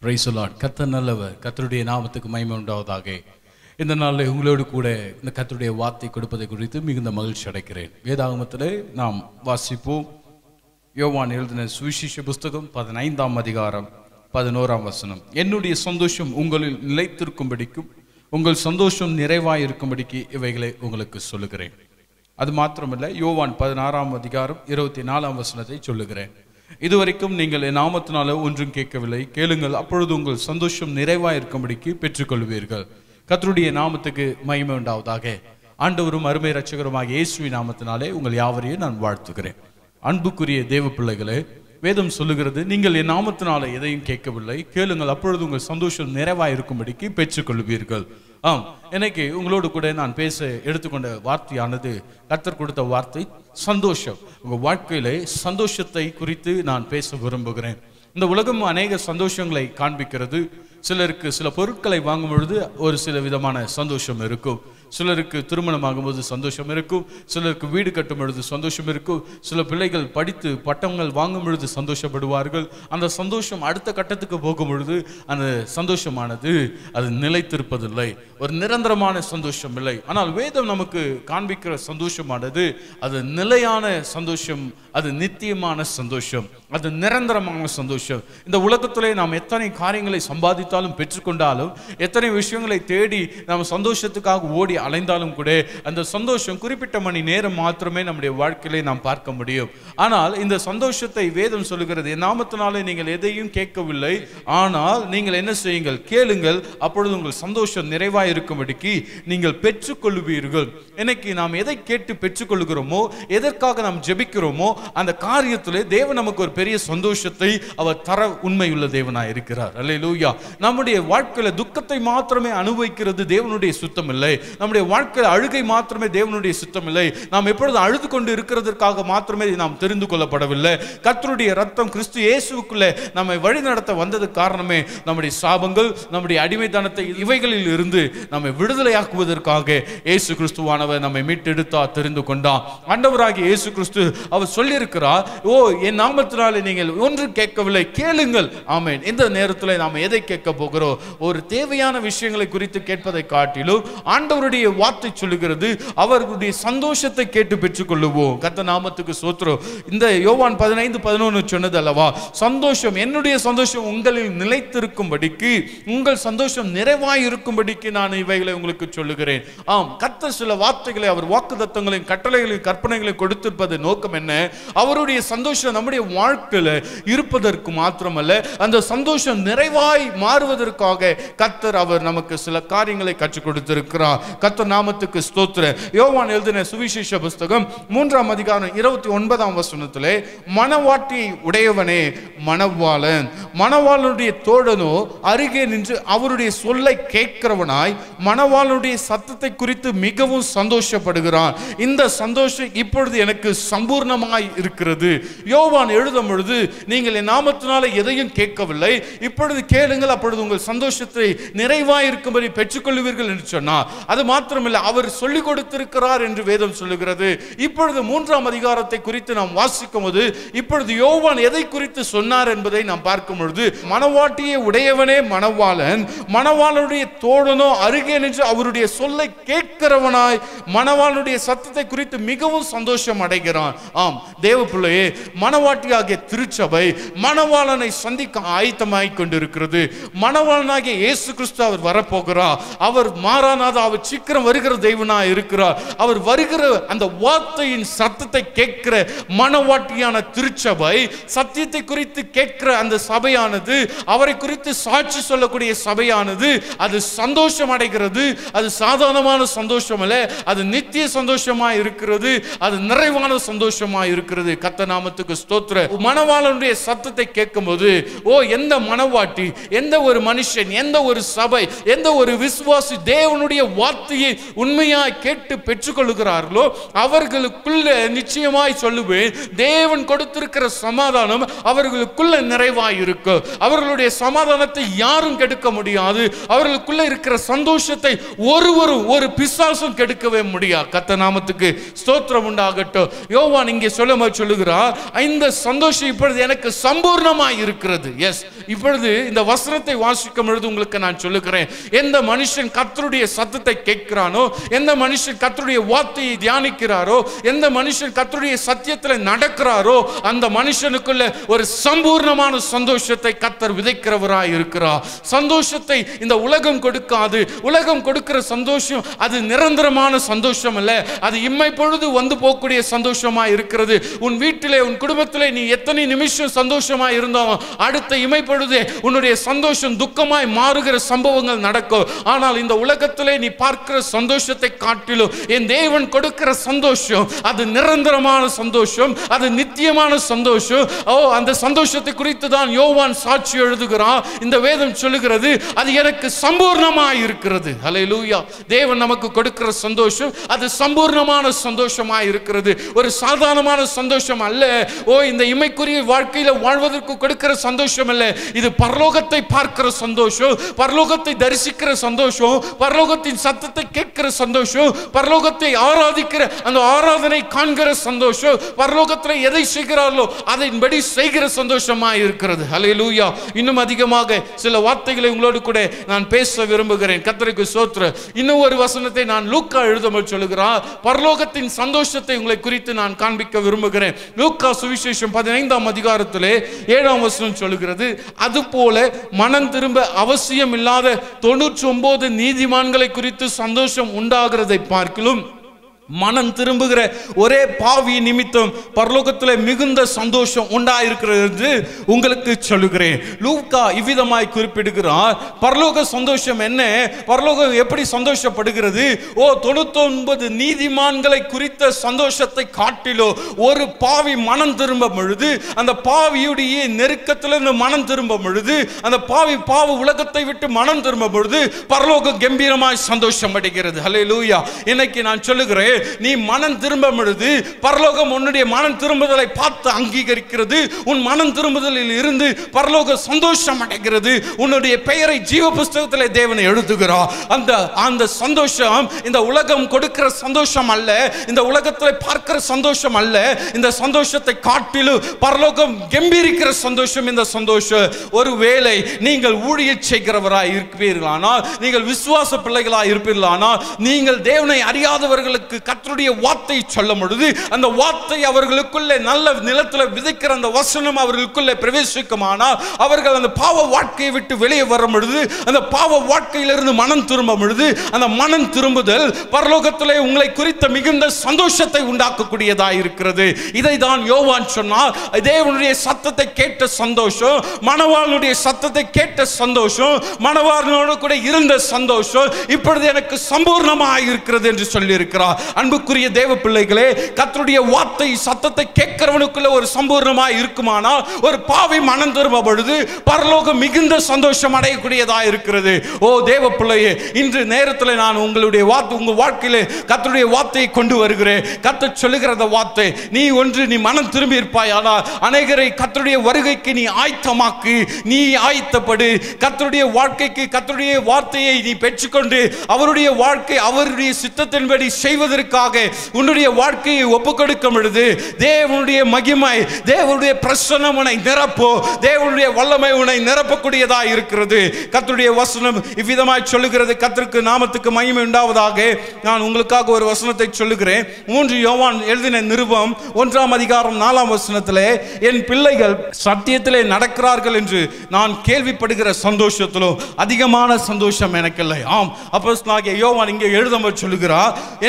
பிரைசலாட் கத்தர் நல்லவர் கத்தருடைய நாமத்துக்கு மகிமை உண்டாவதாக இந்த நாளில் உங்களோடு கூட இந்த கத்தருடைய வார்த்தை கொடுப்பதை குறித்து மிகுந்த மகிழ்ச்சி அடைக்கிறேன் வேதாகமத்திலே நாம் வாசிப்போம் யோவான் எழுதின சுவிசேஷ புஸ்தகம் பதினைந்தாம் அதிகாரம் பதினோராம் வசனம் என்னுடைய சந்தோஷம் உங்களில் நிலைத்திருக்கும்படிக்கும் உங்கள் சந்தோஷம் நிறைவாயிருக்கும்படிக்கு இவைகளை உங்களுக்கு சொல்லுகிறேன் அது மாத்திரமல்ல யோவான் பதினாறாம் அதிகாரம் இருபத்தி நாலாம் வசனத்தை சொல்லுகிறேன் இதுவரைக்கும் நீங்கள் என் நாமத்தினால ஒன்றும் கேட்கவில்லை கேளுங்கள் அப்பொழுது உங்கள் சந்தோஷம் நிறைவாயிருக்கும்படிக்கு பெற்றுக்கொள்வீர்கள் கர்த்தருடைய நாமத்துக்கு மகிமை உண்டாவதாக ஆண்டவரும் அருமை ரட்சகருமாக இயேசுவின் நாமத்தினாலே உங்கள் யாவரையும் நான் வாழ்த்துகிறேன் அன்புக்குரிய தேவ பிள்ளைகளே வேதம் சொல்லுகிறது நீங்கள் என் நாமத்தினால எதையும் கேட்கவில்லை கேளுங்கள் அப்பொழுது உங்கள் சந்தோஷம் நிறைவாயிருக்கும்படிக்கு பெற்றுக்கொள்வீர்கள் ஆம் எனக்கு உங்களோடு கூட நான் பேச எடுத்துக்கொண்ட வார்த்தையானது கர்த்தர் கொடுத்த வார்த்தை சந்தோஷம் உங்க வாழ்க்கையிலே சந்தோஷத்தை குறித்து நான் பேச விரும்புகிறேன் இந்த உலகம் அநேக சந்தோஷங்களை காண்பிக்கிறது சிலருக்கு சில பொருட்களை வாங்கும் பொழுது ஒரு சில விதமான சந்தோஷம் இருக்கும் சிலருக்கு திருமணம் ஆகும்போது சந்தோஷம் இருக்கும் சிலருக்கு வீடு கட்டும் பொழுது சந்தோஷம் இருக்கும் சில பிள்ளைகள் படித்து பட்டங்கள் வாங்கும் பொழுது சந்தோஷப்படுவார்கள் அந்த சந்தோஷம் அடுத்த கட்டத்துக்கு போகும் பொழுது அந்த சந்தோஷமானது அது நிலைத்திருப்பதில்லை ஒரு நிரந்தரமான சந்தோஷம் இல்லை ஆனால் வேதம் நமக்கு காண்பிக்கிற சந்தோஷமானது அது நிலையான சந்தோஷம் அது நித்தியமான சந்தோஷம் அது நிரந்தரமான சந்தோஷம் இந்த உலகத்திலே நாம் எத்தனை காரியங்களை சம்பாதித்தாலும் பெற்றுக்கொண்டாலும் எத்தனை விஷயங்களை தேடி நாம் சந்தோஷத்துக்காக ஓடி அலைந்தாலும் கூட அந்த சந்தோஷம் குறிப்பிட்ட மணி நேரம் மாத்திரமே நம்முடைய வாழ்க்கையிலே நாம் பார்க்க முடியும் ஆனால் இந்த சந்தோஷத்தை வேதம் சொல்லுகிறது என் நாமத்தினாலே நீங்கள் எதையும் கேட்கவில்லை ஆனால் நீங்கள் என்ன செய்யுங்கள் கேளுங்கள் அப்பொழுது உங்கள் சந்தோஷம் நிறைவாக இருக்கும்படிக்கு நீங்கள் பெற்றுக்கொள்வீர்கள் இன்னைக்கு நாம் எதை கேட்டு பெற்றுக்கொள்கிறோமோ எதற்காக நாம் ஜெபிக்கிறோமோ அந்த காரியத்திலே தேவன் நமக்கு ஒரு பெரிய சந்தோஷத்தை அவர் தர உண்மையுள்ள தேவனாய் இருக்கிறார் அல்லேலூயா நம்முடைய வாழ்க்கையில துக்கத்தை மாத்திரமே அனுபவிக்கிறது தேவனுடைய சுத்தம் இல்லை நம்முடைய வாழ்க்கையில அழுகை மாத்திரமே தேவனுடைய சுத்தம் இல்லை நாம் எப்பொழுது அழுது கொண்டு இருக்கிறதற்காக மாத்திரமே நாம் தெரிந்து கொள்ளப்படவில்லை கர்த்தருடைய ரத்தம் கிறிஸ்து இயேசுக்குள்ளே நம்மை வழி நடத்த வந்தது காரணமே நம்முடைய சாபங்கள் நம்முடைய அடிமைத்தனத்தை இவைகளில் இருந்து நம்மை விடுதலையாக்குவதற்காக இயேசு கிறிஸ்துவானவர் நம்மை மீட்டெடுத்தா தெரிந்து கொண்டான் ஆண்டவராகிய இயேசு கிறிஸ்து அவர் சொல்லியிருக்கிறார் ஓ என் நாமத்தினாலே நீங்கள் ஒன்று கேட்கவில்லை கேளுங்கள் ஆமென் இந்த நேரத்தில் நாம் எதை கேட்க போகிறோம் ஒரு தேவையான விஷயங்களை குறித்து கேட்பதை காட்டிலும் ஆண்டவருடைய வார்த்தை சொல்லுகிறது அவர்களுடைய சந்தோஷத்தை கேட்டு பெற்றுக்கொள்ளுவோம் கத்த நாமத்துக்கு சோத்திரம் இந்த யோவான் பதினைந்து பதினொன்று சொன்னது அல்லவா சந்தோஷம் என்னுடைய சந்தோஷம் உங்களில் நிலைத்திருக்கும்படிக்கு உங்கள் சந்தோஷம் நிறைவாய் இருக்கும்படிக்கு நான் இவைகளை உங்களுக்கு சொல்லுகிறேன் ஆம் கத்த சில வார்த்தைகளை அவர் வாக்கு தத்தங்களையும் கட்டளைகளையும் கற்பனைகளையும் கொடுத்திருப்பது நோக்கம் என்ன அவருடைய சந்தோஷம் நம்முடைய வாழ்க்கையில இருப்பதற்கு மாத்திரமல்ல அந்த சந்தோஷம் நிறைவாய் மாறுவதற்காக கத்தர் அவர் நமக்கு சில காரியங்களை கற்றுக் கொடுத்திருக்கிறார் கத்தர் நாமத்துக்கு ஸ்தோத்திர யோவான் எழுதின சுவிசேஷ புஸ்தகம் மூன்றாம் அதிகாரம் இருபத்தி ஒன்பதாம் வசனத்திலே மனவாட்டி உடையவனே மணவாளன் மணவாளனுடைய தோழனோ அருகே நின்று அவருடைய சொல்லை கேட்கிறவனாய் மணவாளனுடைய சத்தத்தை குறித்து மிகவும் சந்தோஷப்படுகிறான் இந்த சந்தோஷம் இப்பொழுது எனக்கு சம்பூர்ணமாய் இருக்கிறது யோவான் எழுதும் பொழுது நீங்கள் என் நாமத்தினால எதையும் கேட்கவில்லை இப்பொழுது கேளுங்கள் அப்பொழுது உங்கள் சந்தோஷத்தை நிறைவாய் இருக்கும்படி பெற்றுக்கொள்வீர்கள் என்று சொன்னார் அது மாத்திரமில்லை அவர் சொல்லிக் கொடுத்திருக்கிறார் என்று வேதம் சொல்லுகிறது இப்பொழுது மூன்றாம் அதிகாரத்தை குறித்து நாம் வாசிக்கும் போது இப்பொழுது யோவான் எதை குறித்து சொன்னார் என்பதை நாம் பார்க்கும் பொழுது மணவாட்டியை உடையவனே மணவாளன் மணவாளனுடைய தோழனோ அருகே நின்று அவருடைய சொல்லை கேட்கிறவனாய் மணவாளனுடைய சத்தத்தை குறித்து மிகவும் சந்தோஷம் அடைகிறான் ஆம் தேவ பிள்ளையே மணவாட்டியாகிய திருச்சபை மணவாளனை சந்திக்க ஆயத்தமாய் கொண்டிருக்கிறது மணவாளனாகிய இயேசு கிறிஸ்து அவர் வரப்போகிறார் அவர் மாறானாத அவர் சீக்கிரம் வருகிற தெய்வனா இருக்கிறார் அவர் வருகிற அந்த வார்த்தையின் சத்தத்தை கேட்கிற மணவாட்டியான திருச்சபை சத்தியத்தை குறித்து கேட்கிற அந்த சபையானது அவரை குறித்து சாட்சி சொல்லக்கூடிய சபையானது அது சந்தோஷம் அடைகிறது அது சாதாரணமான சந்தோஷம் அல்ல அது நித்திய சந்தோஷமா இருக்கிறது அது நிறைவான சந்தோஷமா இருக்கிறது கத்த நாமத்துக்கு ஸ்தோத்திர மணவாளனுடைய சத்தத்தை கேட்கும்போது ஓ எந்த மணவாட்டி எந்த ஒரு மனுஷன் எந்த ஒரு சபை எந்த ஒரு விசுவாசி தேவனுடைய வார்த்தை வார்த்தையை உண்மையாய் கேட்டு பெற்றுக்கொள்கிறார்களோ அவர்களுக்குள்ள நிச்சயமாய் சொல்லுவேன் தேவன் கொடுத்திருக்கிற சமாதானம் அவர்களுக்குள்ள நிறைவாய் இருக்கு அவர்களுடைய சமாதானத்தை யாரும் கெடுக்க முடியாது அவர்களுக்குள்ள இருக்கிற சந்தோஷத்தை ஒருவரும் ஒரு பிசாசும் கெடுக்கவே முடியாது கத்த நாமத்துக்கு ஸ்தோத்திரம் உண்டாகட்டும் யோவான் இங்கே சொல்லும் சொல்லுகிறார் இந்த சந்தோஷம் இப்பொழுது எனக்கு சம்பூர்ணமாய் இருக்கிறது எஸ் இப்பொழுது இந்த வசனத்தை வாசிக்கும் பொழுது உங்களுக்கு நான் சொல்லுகிறேன் எந்த மனுஷன் கர்த்தருடைய சத்தத்தை கேட்கிறானோ எந்த மனுஷன் கர்த்தருடைய வார்த்தையை தியானிக்கிறாரோ எந்த மனுஷன் கர்த்தருடைய சத்தியத்தில் நடக்கிறாரோ அந்த மனுஷனுக்குள்ள ஒரு சம்பூர்ணமான சந்தோஷத்தை கர்த்தர் விதைக்கிறவராய் இருக்கிறார் சந்தோஷத்தை இந்த உலகம் கொடுக்காது உலகம் கொடுக்கிற சந்தோஷம் அது நிரந்தரமான சந்தோஷம் அல்ல அது இம்மை பொழுது வந்து போகக்கூடிய சந்தோஷமா இருக்கிறது உன் வீட்டிலே உன் குடும்பத்திலே நீ எத்தனை நிமிஷம் சந்தோஷமா இருந்தாலும் அடுத்த இமை பொழுதே உன்னுடைய சந்தோஷம் துக்கமாய் மாறுகிற சம்பவங்கள் நடக்கும் ஆனால் இந்த உலகத்திலே நீ பார்க்கிற சந்தோஷத்தை காட்டிலும் என் தேவன் கொடுக்கிற சந்தோஷம் அது நிரந்தரமான சந்தோஷம் அது நித்தியமான சந்தோஷம் ஓ அந்த சந்தோஷத்தை குறித்து தான் யோவான் சாட்சி எழுதுகிறான் இந்த வேதம் சொல்லுகிறது அது எனக்கு சம்பூர்ணமாய் இருக்கிறது ஹalleluya தேவன் நமக்கு கொடுக்கிற சந்தோஷம் அது சம்பூர்ணமான சந்தோஷமாய் இருக்கிறது ஒரு சாதாரணமான சந்தோஷம் அல்ல ஓ இந்த இமைக்குரிய வாழ்க்கையில வாழ்வதற்கு கொடுக்கிற சந்தோஷம் அல்ல இது பரலோகத்தை பார்க்கிற சந்தோஷம் பரலோகத்தை தரிசிக்கிற சந்தோஷம் பரலோகத்தின் சத்தத்தை கேட்கிற சந்தோஷம் பரலோகத்தை ஆராதிக்கிற அந்த ஆராதனை காண்கிற சந்தோஷம் பரலோகத்தில் எதை செய்கிறார்களோ அதன்படி செய்கிற சந்தோஷமா இருக்கிறது ஹalleluya இன்னும் அதிகமாக சில வார்த்தைகளை உங்களோடு கூட நான் பேச விரும்புகிறேன் கத்தருக்கு சோத்ர இன்னும் ஒரு வசனத்தை நான் லூக்கா எழுதமல் சொல்லுகிறார் பரலோகத்தின் சந்தோஷத்தை உங்களை குறித்து நான் காண்பிக்க விரும்புகிறேன் லூக்கா சுவிசேஷம் பதினைந்தாம் அதிகாரத்திலே ஏழாம் வசனம் சொல்லுகிறது அதுபோல மனம் திரும்ப அவசியம் இல்லாத தொண்ணூற்றி ஒன்பது நீதிமான்களை குறித்து சந்தோஷம் உண்டாகிறதை பார்க்கலும் மனம் திரும்புகிற ஒரே பாவி நிமித்தம் பரலோகத்தில் மிகுந்த சந்தோஷம் உண்டாயிருக்கிறது என்று உங்களுக்கு சொல்லுகிறேன் லூக்கா இவ்விதமாய் குறிப்பிடுகிறார் பரலோக சந்தோஷம் என்ன பரலோகம் எப்படி சந்தோஷப்படுகிறது ஓ தொண்ணூத்தொன்பது நீதிமான்களை குறித்த சந்தோஷத்தை காட்டிலோ ஒரு பாவி மனம் திரும்பும் பொழுது அந்த பாவியுடைய நெருக்கத்திலிருந்து மனம் திரும்பும் பொழுது அந்த பாவி பாவ உலகத்தை விட்டு மனம் திரும்பும் பொழுது பரலோகம் கம்பீரமாய் சந்தோஷம் அடைகிறது ஹலே லூயா இன்னைக்கு நான் சொல்லுகிறேன் நீ மனம் திரும்பும் பொழுது பரலோகம் உன்னுடைய மனம் திரும்புதலை பார்த்து அங்கீகரிக்கிறது உன் மனம் திரும்புதலில் இருந்து பரலோக சந்தோஷம் அடைகிறது உன்னுடைய பெயரை ஜீவ புஸ்தகத்திலே தேவனை எழுதுகிறார் அந்த அந்த சந்தோஷம் இந்த உலகம் கொடுக்கிற சந்தோஷம் அல்ல இந்த உலகத்தில் பார்க்கிற சந்தோஷம் அல்ல இந்த சந்தோஷத்தை காட்டிலும் பரலோகம் கம்பீரிக்கிற சந்தோஷம் இந்த சந்தோஷம் ஒருவேளை நீங்கள் ஊழிய செய்கிறவராய் இருப்பீர்களானால் நீங்கள் விசுவாச பிள்ளைகளாய் இருப்பீர்களானால் நீங்கள் தேவனை அறியாதவர்களுக்கு கர்த்தருடைய வார்த்தை சொல்லும் பொழுது அந்த வார்த்தை அவர்களுக்குள்ளே நல்ல நிலத்தில் விதைக்கிற அந்த வசனம் அவர்களுக்குள்ளே பிரவேசிக்குமானால் அவர்கள் அந்த பாவ வாழ்க்கையை விட்டு வெளியே வரும் பொழுது அந்த பாவ வாழ்க்கையிலிருந்து மனம் திரும்பும் பொழுது அந்த மனம் திரும்புதல் பரலோகத்திலே உங்களை குறித்த மிகுந்த சந்தோஷத்தை உண்டாக்கக்கூடியதாக இருக்கிறது இதை தான் யோவான் சொன்னார் தேவனுடைய சத்தத்தை கேட்ட சந்தோஷம் மணவாளனுடைய சத்தத்தை கேட்ட சந்தோஷம் மணவாளனோடு கூட இருந்த சந்தோஷம் இப்பொழுது எனக்கு சம்பூர்ணமாக இருக்கிறது என்று சொல்லியிருக்கிறார் அன்புக்குரிய தேவ பிள்ளைகளே கர்த்தருடைய வார்த்தை சத்தத்தை கேட்கிறவனுக்குள்ள ஒரு சம்பூர்ணமாக இருக்குமானால் ஒரு பாவி மனம் திரும்ப பொழுது பரலோகம் மிகுந்த சந்தோஷம் அடையக்கூடியதா இருக்கிறது ஓ தேவ பிள்ளையே இன்று நேரத்தில் நான் உங்களுடைய வார்த்தை உங்க வாழ்க்கையிலே கர்த்தருடைய வார்த்தையை கொண்டு வருகிறேன் கர்த்தர் சொல்லுகிற அந்த வார்த்தை நீ ஒன்று நீ மனம் திரும்பி இருப்பாய் ஆனால் அநேகரை கர்த்தருடைய வருகைக்கு நீ ஆயத்தமாக்கு நீ ஆயத்தப்படு கர்த்தருடைய வாழ்க்கைக்கு கர்த்தருடைய வார்த்தையை நீ பெற்றுக்கொண்டு அவருடைய வாழ்க்கை அவருடைய சித்தத்தின்படி செய்வதற்காக உன்னுடைய வாழ்க்கையை ஒப்புக் கொடுக்கும் பொழுது தேவனுடைய மகிமை தேவனுடைய பிரசன்னம் உன்னை நிரப்போ தேவனுடைய வல்லமை உன்னை நிரப்பக்கூடியதா இருக்கிறது கர்த்தருடைய வசனம் இவ்விதமாய் சொல்லுகிறது கர்த்தருக்கு நாமத்துக்கு மகிமை உண்டாவதாக நான் உங்களுக்காக ஒரு வசனத்தை சொல்லுகிறேன் மூன்று யோவான் எழுதின நிருபம் ஒன்றாம் அதிகாரம் நாலாம் வசனத்திலே என் பிள்ளைகள் சத்தியத்திலே நடக்கிறார்கள் என்று நான் கேள்விப்படுகிற சந்தோஷத்திலும் அதிகமான சந்தோஷம் எனக்கு இல்லை ஆம் அப்போ யோவான் இங்கே எழுதமல் சொல்லுகிறார் என் பிள்ளைகள்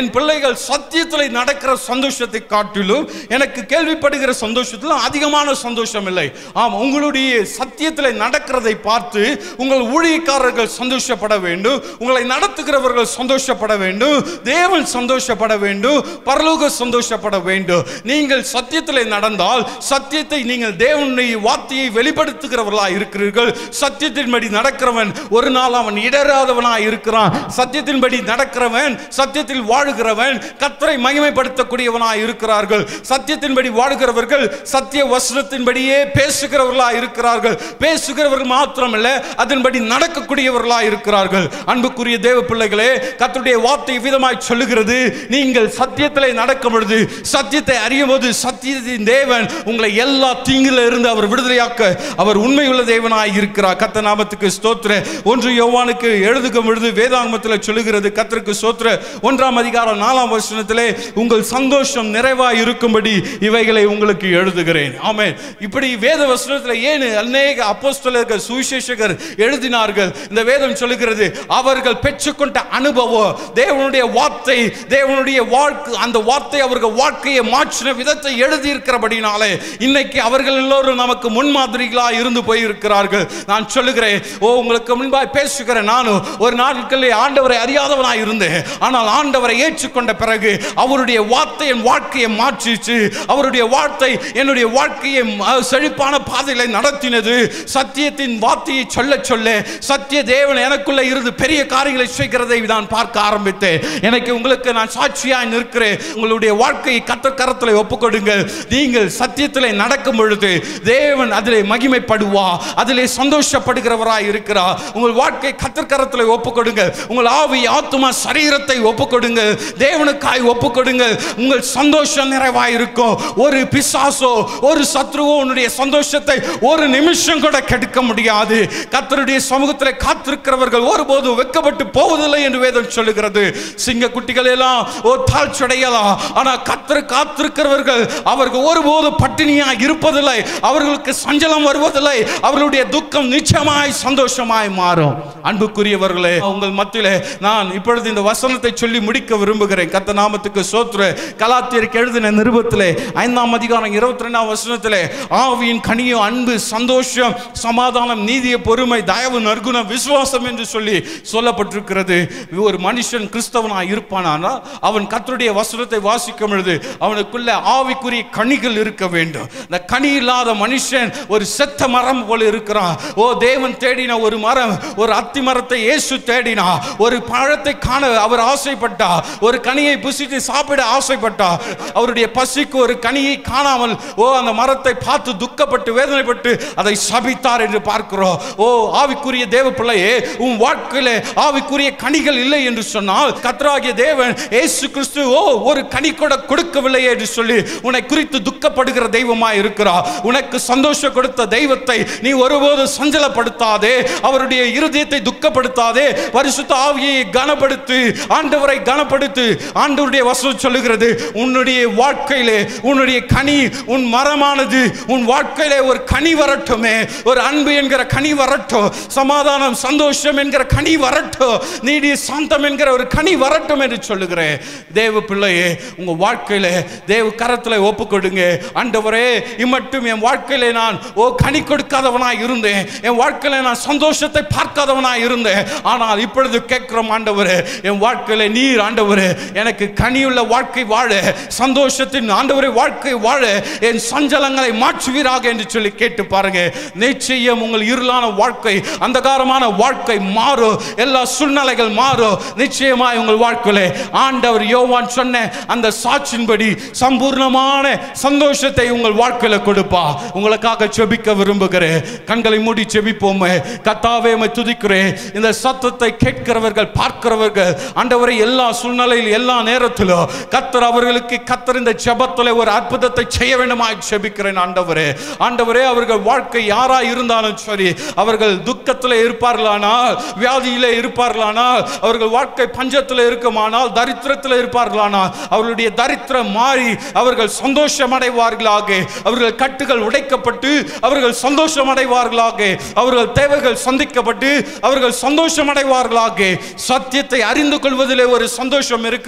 பிள்ளைகள் சத்தியத்தில் நடக்கிற சந்தோஷத்தை காட்டிலும் எனக்கு கேள்விப்படுகிற சந்தோஷத்தில் அதிகமான சந்தோஷம் இல்லை ஆம் உங்களுடைய சத்தியத்தில் நடக்கிறதை பார்த்து உங்கள் ஊழியக்காரர்கள் சந்தோஷப்பட வேண்டும் உங்களை நடத்துகிறவர்கள் சந்தோஷப்பட வேண்டும் தேவன் சந்தோஷப்பட வேண்டும் பரலோக சந்தோஷப்பட வேண்டும் நீங்கள் சத்தியத்தில் நடந்தால் சத்தியத்தை நீங்கள் தேவனுடைய வார்த்தையை வெளிப்படுத்துகிறவர்களா இருக்கிறீர்கள் சத்தியத்தின்படி நடக்கிறவன் ஒரு நாள் அவன் இடராதவனா இருக்கிறான் சத்தியத்தின்படி நடக்கிறவன் சத்தியத்தில் வாழுகிறவன் கத்தரை மகிமைப்படுத்தக்கூடியவனா இருக்கிறார்கள் சத்தியத்தின்படி வாழுகிறவர்கள் சத்திய வசனத்தின்படியே பேசுகிறவர்களா இருக்கிறார்கள் பேசுகிறவர்கள் மாத்திரமல்ல அதன்படி நடக்கக்கூடியவர்களா இருக்கிறார்கள் அன்புக்குரிய தேவ பிள்ளைகளே கர்த்தருடைய வார்த்தை விதமாய் சொல்லுகிறது நீங்கள் சத்தியத்திலே நடக்கும் பொழுது சத்தியத்தை அறியும் போது சத்தியத்தின் தேவன் உங்களை எல்லா தீங்கில இருந்து அவர் விடுதலையாக்க அவர் உண்மையுள்ள தேவனாய் இருக்கிறார் கத்த நாமத்துக்கு ஸ்தோத்திர ஒன்று யோவானுக்கு எழுதுகும் பொழுது வேதாங்கமத்தில் சொல்லுகிறது கத்தருக்கு ஸ்தோத்திர ஒன்றாம் அதிகாரம் நாலாம் வசனத்திலே உங்கள் சந்தோஷம் நிறைவாய் இருக்கும்படி இவைகளை உங்களுக்கு எழுதுகிறேன் ஆமென் இப்படி வேத வசனத்தில் ஏன் அநேக அப்போஸ்தலர்கள் சுவிசேஷகர் எழுதினார்கள் இந்த வேதம் சொல்லுகிறது அவர்கள் பெற்றுக்கொண்ட அனுபவம் தேவனுடைய வார்த்தை தேவனுடைய வாழ்க்கை அந்த வார்த்தை அவர்கள் வாழ்க்கையை மாற்றின விதத்தை எழுதி இருக்கிறபடினாலே இன்னைக்கு அவர்கள் எல்லோரும் நமக்கு முன்மாதிரிகளா இருந்து போயிருக்கிறார்கள் நான் சொல்லுகிறேன் ஓ உங்களுக்கு முன்பாய் பேசுகிறேன் நானும் ஒரு நாட்களில் ஆண்டவரை அறியாதவனாய் இருந்தேன் ஆனால் ஆண்டவரை ஏற்றுக்கொண்ட பிறகு அவருடைய வார்த்தை என் வாழ்க்கையை மாற்றிச்சு அவருடைய வார்த்தை என்னுடைய வாழ்க்கையை ம- செழிப்பான பாதையில நடத்தினது சத்தியத்தின் வார்த்தையை சொல்ல சொல்ல சத்திய தேவன் எனக்குள்ள இருந்து பெரிய காரியங்களை செய்கிறதை நான் பார்க்க ஆரம்பித்தேன் எனக்கு உங்களுக்கு நான் சாட்சியாய் நிற்கிறேன் உங்களுடைய வாழ்க்கையை கத்த கரத்தில் ஒப்புக்கொடுங்கள் நீங்கள் சத்தியத்தில் நடக்கும் பொழுது தேவன் அதிலே மகிமைப்படுவா அதிலே சந்தோஷப்படுகிறவராய் இருக்கிறார் உங்கள் வாழ்க்கை கத்தற்கரத்தில் ஒப்புக்கொடுங்கள் உங்கள் ஆவி ஆத்துமா சரீரத்தை ஒப்புக்கொடுங்கள் தேவனுக்காய் ஒப்புக்கொடுங்கள் உங்கள் சந்தோஷம் நிறைவாய் இருக்கும் ஒரு பிசாசோ ஒரு சத்ருவோ உன்னுடைய சந்தோஷத்தை ஒரு நிமிஷம் கூட கெடுக்க முடியாது கத்தருடைய சமூகத்தில் காத்திருக்கிறவர்கள் ஒருபோதும் வெட்கப்பட்டு போவதில்லை என்று வேதம் சொல்லுகிறது சிங்க குட்டிகள் எல்லாம் ஓ தாழ்ச்சடையலாம் ஆனா கத்தர் காத்திருக்கிறவர்கள் அவர்கள் ஒருபோதும் பட்டினியாய் இருப்பதில்லை அவர்களுக்கு சஞ்சலம் வருவதில்லை அவர்களுடைய துக்கம் நிச்சயமாய் சந்தோஷமாய் மாறும் அன்புக்குரியவர்களே உங்கள் மத்தியிலே நான் இப்பொழுது இந்த வசனத்தை சொல்லி முடிக்க விரும்புகிறேன் கத்த நாமத்துக்கு சோத்ரு கலாத்தியருக்கு எழுதின நிருபத்திலே ஐந்தாம் அதிகாரம் இருபத்தி ரெண்டாம் வசனத்திலே ஆவியின் கனியும் அன்பு சந்தோஷம் சமாதானம் நீதிய பொறுமை தயவு நற்குணம் விசுவாசம் என்று சொல்லி சொல்லப்பட்டிருக்கிறது ஒரு மனுஷன் கிறிஸ்தவனாய் இருப்பானானால் அவன் கர்த்தருடைய வசனத்தை வாசிக்கும் பொழுது அவனுக்குள்ள ஆவிக்குரிய கனிகள் இருக்க வேண்டும் இந்த கனி இல்லாத மனுஷன் ஒரு செத்த மரம் போல இருக்கிறான் ஓ தேவன் தேடின ஒரு மரம் ஒரு அத்தி மரத்தை இயேசு தேடினா ஒரு பழத்தை காண அவர் ஆசைப்பட்டா ஒரு கனியை புசித்து சாப்பிட ஆசைப்பட்டா அவருடைய பசிக்கு ஒரு கனியை காணாமல் ஓ அந்த மரத்தை பார்த்து துக்கப்பட்டு வேதனைப்பட்டு அதை சபித்தார் என்று பார்க்கிறோம் ஓ ஆவிக்குரிய தேவ பிள்ளையே உன் வாழ்க்கையிலே ஆவிக்குரிய கனிகள் இல்லை என்று சொன்னால் கர்த்தராகிய தேவன் இயேசு கிறிஸ்து ஓ ஒரு கனி கூட கொடுக்கவில்லை என்று சொல்லி உன்னை குறித்து துக்கப்படுகிற தெய்வமாய் இருக்கிறார் உனக்கு சந்தோஷம் கொடுத்த தெய்வத்தை நீ ஒருபோதும் சஞ்சலப்படுத்தாதே அவருடைய இருதயத்தை துக்கப்படுத்தாதே பரிசுத்த ஆவியை கனப்படுத்து ஆண்டவரை கனப்படுத்து ஆண்டவருடைய வசனம் சொல்லுகிறது உன்னுடைய வாழ்க்கையிலே உன்னுடைய கனி உன் மரமானது உன் வாழ்க்கையிலே ஒரு கனி வரட்டுமே ஒரு அன்பு என்கிற கனி வரட்டும் சமாதானம் சந்தோஷம் என்கிற கனி வரட்டும் நீடிய சாந்தம் என்கிற ஒரு கனி வரட்டும் என்று சொல்லுகிறேன் தேவ பிள்ளையே உங்க வாழ்க்கையில தேவ கரத்துல ஒப்பு கொடுங்க ஆண்டவரே இம்மட்டும் என் வாழ்க்கையில நான் ஓ கனி கொடுக்காதவனாய் இருந்தேன் என் வாழ்க்கையில நான் சந்தோஷத்தை பார்க்காதவனாய் இருந்தேன் ஆனால் இப்பொழுது கேட்கிறோம் ஆண்டவரே என் வாழ்க்கையில நீர் ஆண்டவரே எனக்கு கனியுள்ள வாழ்க்கை வாழ சந்தோஷத்தின் ஆண்டவரே வாழ்க்கை வாழ என் சஞ்சலங்களை மாற்றுவீராக என்று சொல்லி கேட்டு பாருங்க நிச்சயம் உங்கள் இருளான வாழ்க்கை அந்தகாரமான வாழ்க்கை மாறும் எல்லா சூழ்நிலைகள் மாறும் நிச்சயமாய் உங்கள் வாழ்க்கையில ஆண்டவர் யோவான் சொன்ன அந்த சாட்சியின்படி சம்பூர்ணமான சந்தோஷத்தை உங்கள் வாழ்க்கையில கொடுப்பா உங்களுக்காக செபிக்க விரும்புகிறேன் கண்களை மூடி செபிப்போமே கத்தாவே உம்மை துதிக்கிறேன் இந்த சத்தத்தை கேட்கிறவர்கள் பார்க்கிறவர்கள் ஆண்டவரை எல்லா சூழ்நிலையில் எல்லா நேரத்திலும் கத்தர் அவர்களுக்கு கத்தர் இந்த ஜெபத்தில் ஒரு அற்புதத்தை செய்ய வேண்டுமாய் செபிக்கிறேன் ஆண்டவரே ஆண்டவரே அவர்கள் வாழ்க்கை யாரா இருந்தாலும் சரி அவர்கள் துக்கத்தில் இருப்பார்களானால் வியாதியிலே இருப்பார்களானால் அவர்கள் வாழ்க்கை பஞ்சத்தில் இருக்குமானால் தரித்திரத்தில் இருப்பார்களானால் அவர்களுடைய தரித்திரம் மாறி அவர்கள் சந்தோஷம் அடைவார்களாக அவர்கள் கட்டுகள் உடைக்கப்பட்டு அவர்கள் சந்தோஷம் அடைவார்களாக அவர்கள் தேவைகள் சந்திக்கப்பட்டு அவர்கள் சந்தோஷம் அடைவார்களாக சத்தியத்தை அறிந்து கொள்வதிலே ஒரு சந்தோஷம் இருக்கிறது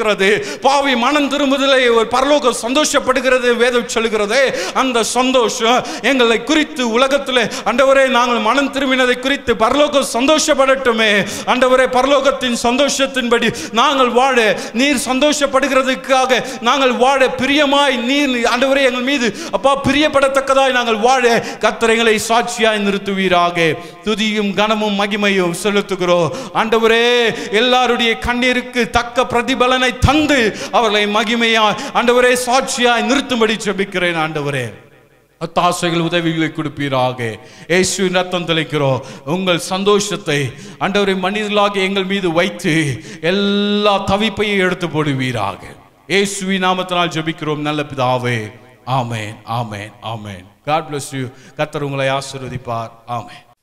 இருக்கிறது பாவி மனம் திரும்புதலை ஒரு பரலோகம் சந்தோஷப்படுகிறது வேதம் சொல்கிறது அந்த சந்தோஷம் எங்களை குறித்து உலகத்தில் ஆண்டவரே நாங்கள் மனம் திரும்பினதை குறித்து பரலோகம் சந்தோஷப்படட்டுமே ஆண்டவரே பரலோகத்தின் சந்தோஷத்தின்படி நாங்கள் வாழ நீர் சந்தோஷப்படுகிறதுக்காக நாங்கள் வாழ பிரியமாய் நீர் ஆண்டவரே எங்கள் மீது அப்பா பிரியப்படத்தக்கதாய் நாங்கள் வாழ கத்திரைகளை சாட்சியாய் நிறுத்துவீராக துதியும் கனமும் மகிமையும் செலுத்துகிறோம் ஆண்டவரே எல்லாருடைய கண்ணீருக்கு தக்க பிரதிபலனை தந்து அவர்களை மகிமையா ஆண்டவரே சாட்சியாய் நிறுத்தும்படி ஜெபிக்கிறேன் ஆண்டவரே அத்தாசைகள் உதவிகளை கொடுப்பீராக இயேசு ரத்தம் தெளிக்கிறோம் உங்கள் சந்தோஷத்தை ஆண்டவரை மனிதர்களாக எங்கள் மீது வைத்து எல்லா தவிப்பையும் எடுத்து போடுவீராக இயேசுவின் நாமத்தினால் ஜெபிக்கிறோம் நல்ல பிதாவே ஆமென் ஆமென் ஆமென் காட் bless யூ கர்த்தர் உங்களை ஆசீர்வதிப்பார் ஆமென்